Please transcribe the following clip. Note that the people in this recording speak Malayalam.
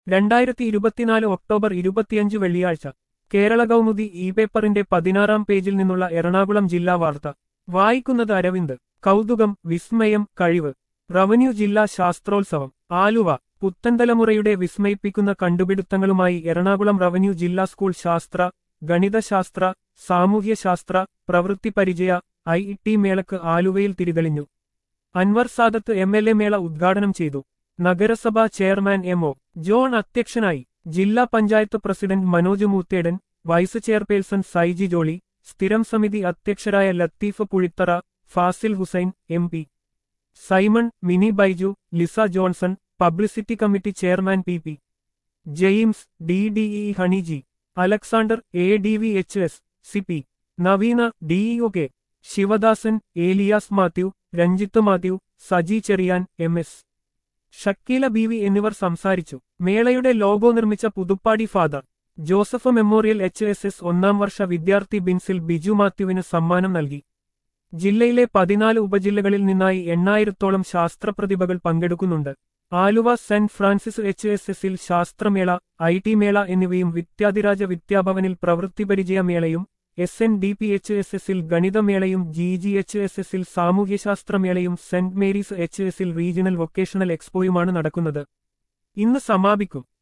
രണ്ടായിരത്തി ഇരുപത്തിനാല് ഒക്ടോബർ ഇരുപത്തിയഞ്ച് വെള്ളിയാഴ്ച കേരള കൗമുദി ഇ പേപ്പറിന്റെ പതിനാറാം പേജിൽ നിന്നുള്ള എറണാകുളം ജില്ലാ വാർത്ത വായിക്കുന്നത് അരവിന്ദ് കൗതുകം വിസ്മയം കഴിവ് റവന്യൂ ജില്ലാ ശാസ്ത്രോത്സവം ആലുവ പുത്തൻതലമുറയുടെ വിസ്മയിപ്പിക്കുന്ന കണ്ടുപിടുത്തങ്ങളുമായി എറണാകുളം റവന്യൂ ജില്ലാ സ്കൂൾ ശാസ്ത്ര ഗണിതശാസ്ത്ര സാമൂഹ്യശാസ്ത്ര പ്രവൃത്തി പരിചയ ഐ ടി മേളക്ക് ആലുവയിൽ തിരിതെളിഞ്ഞു Anwar Sadath M L A മേള ഉദ്ഘാടനം ചെയ്തു നഗരസഭാ ചെയർമാൻ എം ഒ ജോൺ അധ്യക്ഷനായി ജില്ലാ panchayat president Manoj Moothedan vice chairperson Saiji Jolly സ്ഥിരം സമിതി അധ്യക്ഷരായ Latheef Puzhithara Fasil Hussain M P Simon Mini Baiju Lisa Johnson publicity committee chairman P P James D D E Honey G Alexander A D V H S C P Naveena D E O K Sivadasan Elias Mathew Ranjith Mathew Saji Cherian M S Shakeela B V എന്നിവർ സംസാരിച്ചു മേളയുടെ ലോഗോ നിർമ്മിച്ച Puthuppadi father Joseph memorial H S S ഒന്നാം വർഷ വിദ്യാർത്ഥി ബിൻസിൽ ബിജു മാത്യുവിന് സമ്മാനം നൽകി ജില്ലയിലെ പതിനാല് ഉപജില്ലകളിൽ നിന്നായി എണ്ണായിരത്തോളം ശാസ്ത്രപ്രതിഭകൾ പങ്കെടുക്കുന്നുണ്ട് Aluva saint Francis H S എസിൽ ശാസ്ത്രമേള ഐ ടി മേള എന്നിവയും വിദ്യാധിരാജ വിദ്യാഭവനിൽ പ്രവൃത്തിപരിചയ മേളയും S N D P H S എസിൽ ഗണിതമേളയും ജി ജി എച്ച് എസ് എസിൽ സാമൂഹ്യശാസ്ത്രമേളയും സെന്റ് മേരീസ് എച്ച് എസിൽ റീജിയണൽ വൊക്കേഷണൽ എക്സ്പോയുമാണ് നടക്കുന്നത് ഇന്ന് സമാപിക്കും